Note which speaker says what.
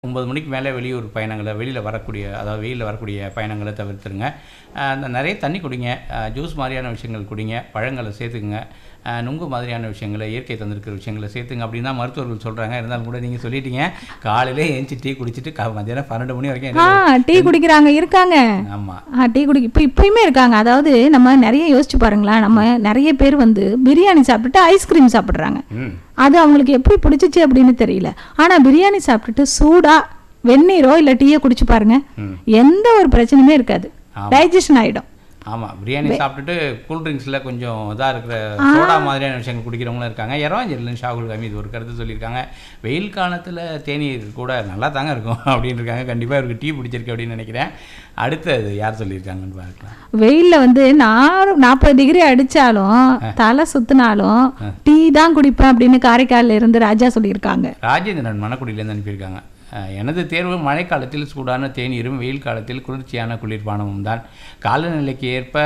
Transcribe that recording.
Speaker 1: ஒன்பது மணிக்கு மேலே வெளியூர் பயணங்களை வெளியில் வரக்கூடிய அதாவது வெயிலில் வரக்கூடிய பயணங்களை தவிர்த்துருங்க அஹ் அந்த நிறைய தண்ணி குடிங்க அஹ் ஜூஸ் மாதிரியான விஷயங்கள் குடிங்க பழங்களை சேர்த்துக்குங்க அஹ் நுங்கு மாதிரியான விஷயங்களை இயற்கை தந்திருக்கிற விஷயங்களை சேர்த்துங்க அப்படின்னு தான் மருத்துவர்கள் சொல்கிறாங்க இருந்தாலும் கூட நீங்கள் சொல்லிட்டீங்க காலையிலே ஏஞ்சி டீ குடிச்சிட்டு கா மத்தியானம் பன்னெண்டு மணி வரைக்கும்
Speaker 2: ஆ டீ குடிக்கிறாங்க இருக்காங்க
Speaker 1: ஆமாம்
Speaker 2: ஆ டீ குடி இப்போ இப்பயுமே இருக்காங்க அதாவது நம்ம நிறைய யோசிச்சு பாருங்களேன் நம்ம நிறைய பேர் வந்து பிரியாணி சாப்பிட்டுட்டு ஐஸ்கிரீம் சாப்பிட்றாங்க
Speaker 1: ம்
Speaker 2: அது அவங்களுக்கு எப்படி பிடிச்சிச்சு அப்படின்னு தெரியல ஆனா பிரியாணி சாப்பிட்டுட்டு சூடா வெந்நீரோ இல்ல டீயோ குடிச்சு பாருங்க
Speaker 1: ம்.
Speaker 2: எந்த ஒரு பிரச்சனையுமே இருக்காது டைஜஷன் ஆயிடும்
Speaker 1: ஆமாம் பிரியாணி சாப்பிட்டுட்டு கூல் ட்ரிங்க்ஸில் கொஞ்சம் இதாக இருக்கிற சோடா மாதிரியான விஷயங்கள் குடிக்கிறவங்களும் இருக்காங்க இரவாஞ்சலின் ஷாகுல் ஹமீது ஒரு கருத்து சொல்லியிருக்காங்க வெயில் காலத்தில் தேநீர் கூட நல்லா தாங்க இருக்கும் அப்படின்னு இருக்காங்க கண்டிப்பாக இவருக்கு டீ பிடிச்சிருக்கு அப்படின்னு நினைக்கிறேன் அடுத்தது யார் சொல்லியிருக்காங்கன்னு பார்க்கலாம்
Speaker 2: வெயில்ல வந்து நான் நாற்பது டிகிரி அடிச்சாலும் தலை சுத்தினாலும் டீ தான் குடிப்பேன் அப்படின்னு காரைக்கால்ல இருந்து ராஜா சொல்லியிருக்காங்க
Speaker 1: ராஜேந்திரன் மணக்குடியிலேருந்து அனுப்பியிருக்காங்க அஹ், எனது தேர்வு மழைக்காலத்தில் சூடான தேநீரும் வெயில் காலத்தில் குளிர்ச்சியான குளிர்பானமும் தான் காலநிலைக்கு ஏற்ப